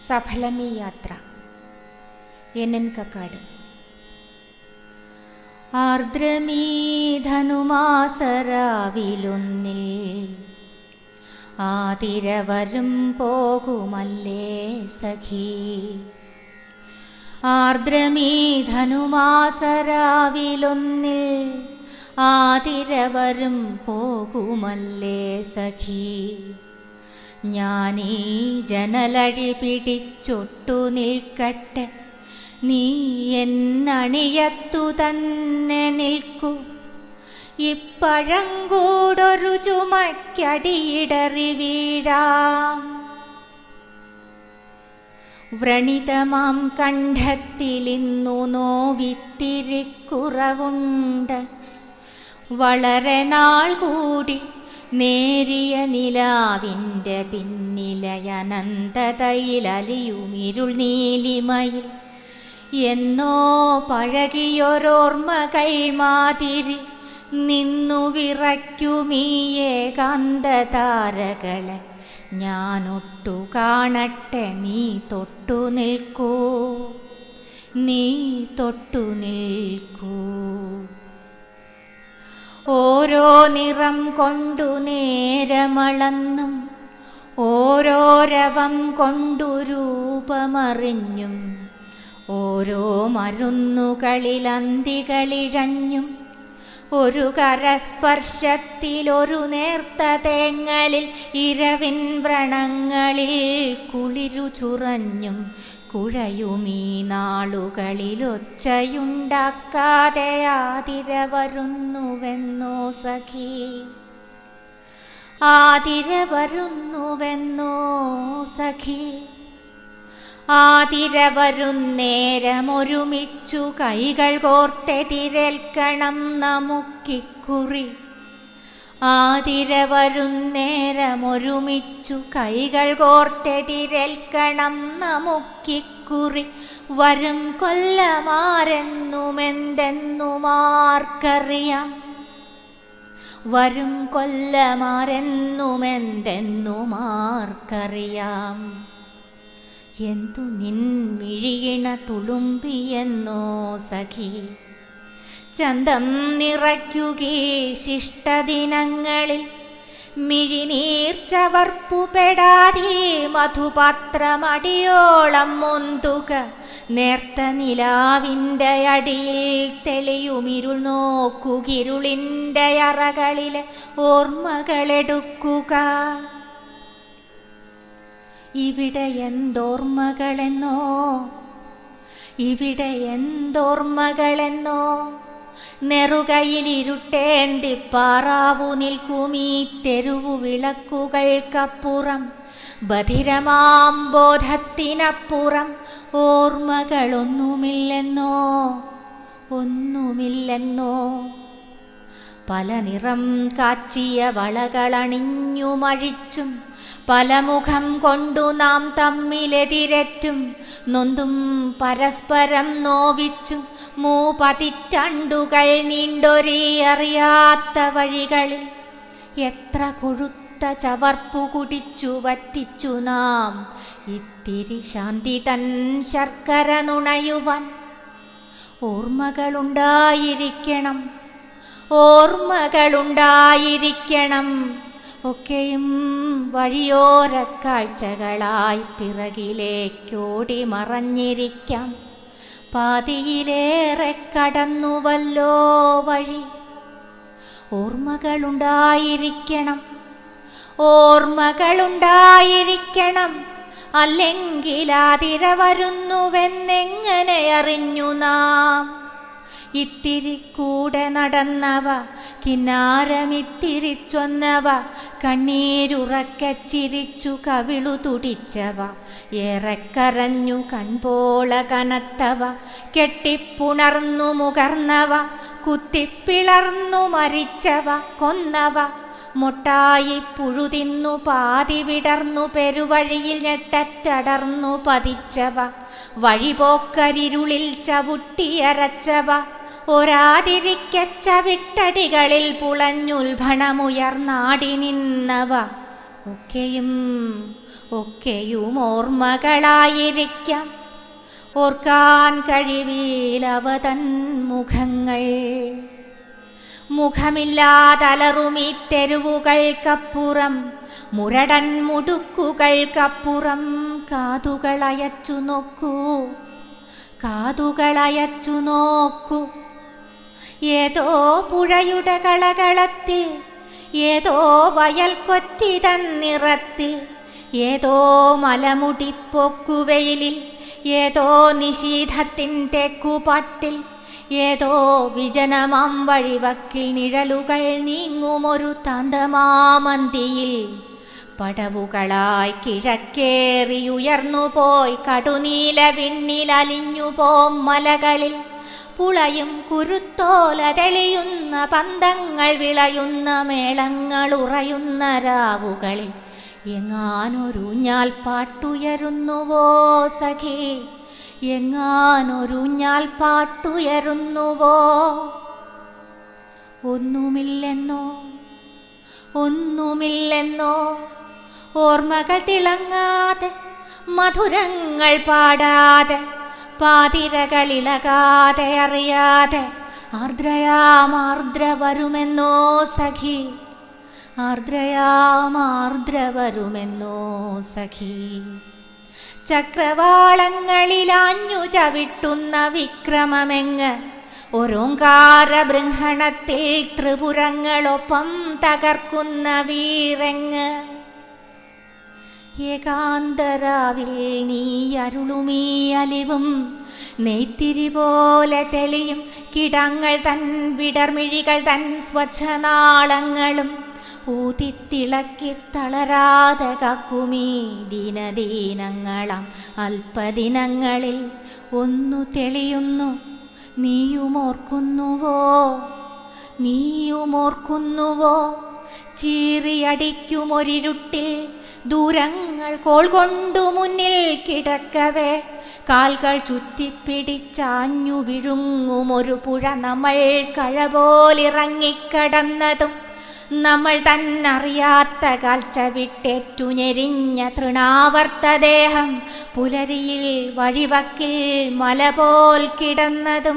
സഫലമീ യാത്ര എന്നൻ കക്കാട് ആർദ്രമീ ധനുമാസരാവിലൊന്നിൽ ആതിരവരും പോകുമല്ലേ സഖി ആർദ്രമീ ധനുമാസരാവിലൊന്നിൽ ആതിരവരും പോകുമല്ലേ സഖി ഞാനീ ജനലഴി പിടിച്ചൊട്ടു നിൽക്കട്ടെ നീ എന്നണിയത്തു തന്നെ നിൽക്കൂ ഇപ്പഴങ്കൂടൊരു ചുമക്കടിയിടറി വീഴാം വ്രണിതമാം കണ്ഠത്തിലിന്നു നോവിത്തിരിക്കുറവുണ്ട് വളരെ നാൾ കൂടി നേരിയ നിലാവിൻ്റെ പിന്നിലയനന്തതയിലലിയുമിരുൾ നീലിമയിൽ എന്നോ പഴകിയൊരോർമ്മകൾ മാതിരി നിന്നു വിറയ്ക്കുമീ ഏകാന്തതാരകളെ ഞാനൊട്ടു കാണട്ടെ നീ തൊട്ടു നിൽക്കൂ നീ തൊട്ടു നിൽക്കൂ ഓരോ നിറം കൊണ്ടു നേരമളന്നും ഓരോ രവം കൊണ്ടു രൂപമറിഞ്ഞും ഓരോ മരുന്നുകളിൽ അന്തികളിഴഞ്ഞും ഒരു കരസ്പർശത്തിലൊരു നേർത്ത തേങ്ങലിൽ ഇരവിൻ വ്രണങ്ങളിൽ കുളിരു ചുറഞ്ഞും കുഴയുമീ നാളുകളിലൊച്ചയുണ്ടാക്കാതെ ആതിര വരുന്നുവെന്നോ സഖി ആതിര വരുന്നുവെന്നോ സഖി ആതിര വരുന്നേരമൊരുമിച്ചു കൈകൾ കോർത്തെതിരേൽക്കണം നമുക്കിക്കുറി ആതിര വരുന്നേരമൊരുമിച്ചു കൈകൾ കോർത്തെതിരേൽക്കണം നമുക്കിക്കുറി വരും കൊല്ലമാരെന്നുമെന്തെന്നുമാർക്കറിയാം വരും കൊല്ലമാരെന്നുമെന്തെന്നുമാർക്കറിയാം എന്തു നിൻ മിഴിയിണ തുളുമ്പിയെന്നോ സഖി ചന്തം നിറയ്ക്കുകേ ശിഷ്ടദിനങ്ങളിൽ മിഴിനീർച്ചവർപ്പുപെടാതെ മധുപാത്രമടിയോളം മുന്തുക നേർത്ത നിലാവിൻ്റെ അടിയിൽ തെളിയുമിരുൾ നോക്കുകിരുളിൻ്റെ അറകളിലെ ഓർമ്മകളെടുക്കുക ഇവിടെ എന്തോർമ്മകളെന്നോ ഇവിടെ എന്തോർമ്മകളെന്നോ നെറുകയിലിരുട്ടേന്തി പാറാവു നിൽക്കുമീ തെരുവു വിളക്കുകൾക്കപ്പുറം ബധിരമാം ബോധത്തിനപ്പുറം ഓർമ്മകളൊന്നുമില്ലെന്നോ ഒന്നുമില്ലെന്നോ പല നിറം കാച്ചിയ വളകളണിഞ്ഞു മഴിച്ചും പല മുഖം കൊണ്ടു നാം തമ്മിലെതിരറ്റും നൊന്തും പരസ്പരം നോവിച്ചും മൂപതിറ്റണ്ടുകൾ നീണ്ടൊരീ അറിയാത്ത വഴികളിൽ എത്ര കൊഴുത്ത ചവർപ്പു കുടിച്ചു വറ്റിച്ചു നാം ഇത്തിരി ശാന്തി തൻ ശർക്കര നുണയുവാൻ ഓർമ്മകളുണ്ടായിരിക്കണം ഓർമ്മകളുണ്ടായിരിക്കണം ഒക്കെയും വഴിയോര കാഴ്ചകളായി പിറകിലേക്കോടി മറഞ്ഞിരിക്കാം പാതിയിലേറെ കടന്നുവല്ലോ വഴി ഓർമ്മകളുണ്ടായിരിക്കണം ഓർമ്മകളുണ്ടായിരിക്കണം അല്ലെങ്കിൽ ആതിര വരുന്നുവെന്നെങ്ങനെ അറിഞ്ഞു നാം ഇത്തിരി കൂടെ നടന്നവ കിന്നാരമിത്തിരി ചൊന്നവ കണ്ണീരുറക്കെ ചിരിച്ചു കവിളു തുടിച്ചവ ഏറെ കരഞ്ഞു കൺപോള കനത്തവ കെട്ടിപ്പുണർന്നു മുകർന്നവ കുത്തിപ്പിളർന്നു മരിച്ചവ കൊന്നവ മുട്ടായി പുഴുതിന്നു പാതി വിടർന്നു പെരുവഴിയിൽ ഞെട്ടറ്റടർന്നു പതിച്ചവ വഴിപോക്കരിരുളിൽ ചവിട്ടിയരച്ചവ ഒരാതിരിക്കച്ച വിട്ടടികളിൽ പുളഞ്ഞുൽഭണമുയർന്നാടി നിന്നവ ഒക്കെയും ഒക്കെയും ഓർമ്മകളായിരിക്കാം ഓർക്കാൻ കഴിവീലവതൻ മുഖങ്ങൾ മുഖമില്ലാതലറുമീ തെരുവുകൾക്കപ്പുറം മുരടൻ മുടുക്കുകൾക്കപ്പുറം കാതുകളയച്ചു നോക്കൂ കാതുകളയച്ചു നോക്കൂ ഏതോ പുഴയുടെ കളകളത്തിൽ ഏതോ വയൽ കൊറ്റിതൻ നിറത്തിൽ ഏതോ മലമുടിപ്പൊക്കുവെയിലിൽ ഏതോ നിശീധത്തിൻ്റെ കുപാട്ടിൽ ഏതോ വിജനമാം വഴിവക്കിൽ നിഴലുകൾ നീങ്ങുമൊരു താന്തമാമന്തിയിൽ പടവുകളായി കിഴക്കേറിയുയർന്നുപോയി കടുനീല വിണ്ണിലലിഞ്ഞുപോം മലകളിൽ പുളയും കുരുത്തോല തെളിയുന്ന പന്തങ്ങൾ വിളയുന്ന മേളങ്ങൾ ഉറയുന്ന രാവുകളിൽ എങ്ങാനൊരു ഞാൽ പാട്ടുയരുന്നുവോ സഖി എങ്ങാനൊരു ഞാൽ പാട്ടുയരുന്നുവോ ഒന്നുമില്ലെന്നോ ഒന്നുമില്ലെന്നോ ഓർമ്മകൾ തിളങ്ങാതെ മധുരങ്ങൾ പാടാതെ പാതിരകളിളകാതെ അറിയാതെ ആർദ്രയാമാർദ്ര വരുമെന്നോ സഖി ആർദ്രയാമാർദ്ര വരുമെന്നോ സഖി ചക്രവാളങ്ങളിലാഞ്ഞു ചവിട്ടുന്ന വിക്രമമെങ്ങ് ഒരോങ്കാര ബൃഹണത്തിൽ ത്രിപുരങ്ങളൊപ്പം തകർക്കുന്ന വീരങ്ങ് ഏകാന്തരാവിൽ നീ അരുളുമീ അലിവും നെയ്ത്തിരി പോലെ തെളിയും കിടങ്ങൾ തൻ വിടർമിഴികൾ തൻ സ്വച്ഛനാളങ്ങളും ഊതിത്തിളക്കി തളരാതെ കാക്കുമീ ദിനദീനങ്ങളാം അല്പദിനങ്ങളിൽ ഒന്നു തെളിയുന്നു നീയുമോർക്കുന്നുവോ നീയുമോർക്കുന്നുവോ ചീറിയടിക്കുമൊരിരുട്ടിൽ ദൂരങ്ങൾ കോൾ കൊണ്ടു മുന്നിൽ കിടക്കവേ കാൽകൾ ചുറ്റിപ്പിടിച്ചാഞ്ഞു വിഴുങ്ങുമൊരു പുഴ നമ്മൾ കഴപോലിറങ്ങിക്കടന്നതും നമ്മൾ തന്നറിയാത്ത കാൽച്ച വിട്ടേറ്റു ഞെരിഞ്ഞ തൃണാവർത്തദേഹം പുലരിയിൽ വഴിവക്കിൽ മല പോൽ കിടന്നതും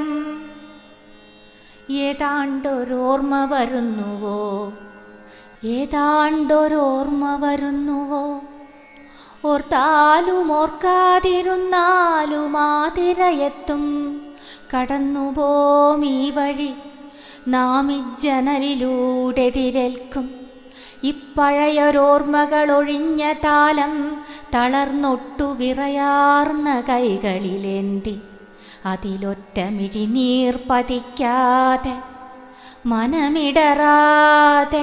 ഏതാണ്ടൊരോർമ്മ വരുന്നുവോ ഏതാണ്ടൊരോർമ്മ വരുന്നുവോ ഓർത്താലും ഓർക്കാതിരുന്നാലും ആതിരയെത്തും കടന്നുപോം ഈ വഴി നാം ഇജ്ജനലിലൂടെ തിരൽക്കും ഇപ്പഴയൊരോർമ്മകൾ ഒഴിഞ്ഞ താലം തളർന്നൊട്ടു വിറയാർന്ന കൈകളിലേന്തി അതിലൊറ്റ മിഴിനീർ പതിക്കാതെ മനമിടറാതെ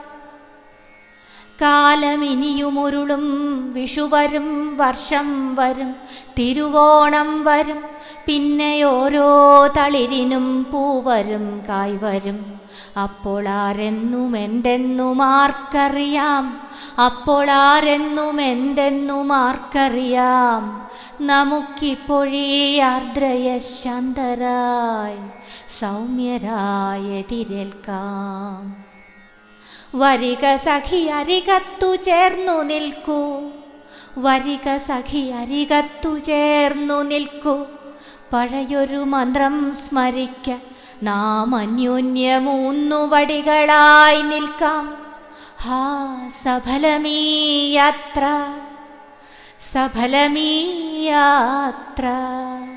കാലമിനിയുമുരുളും വിഷുവരും വർഷം വരും തിരുവോണം വരും പിന്നെ ഓരോ തളിരിനും പൂവരും കായ്വരും അപ്പോൾ ആരെന്നും എന്തെന്നും ആർക്കറിയാം അപ്പോൾ ആരെന്നും എന്തെന്നും ആർക്കറിയാം നമുക്കിപ്പോഴീ ആർദ്രയ ശാന്തരായി സൗമ്യരായെതിരേൽക്കാം വരിക സഖി അരികത്തു ചേർന്നു നിൽക്കൂ വരിക സഖി അരികത്തു ചേർന്നു നിൽക്കൂ പഴയൊരു മന്ത്രം സ്മരിക്ക നാം അന്യോന്യമൂന്നു വടികളായി നിൽക്കാം ഹാ സഫലമീ യാത്ര സഫലമീ യാത്ര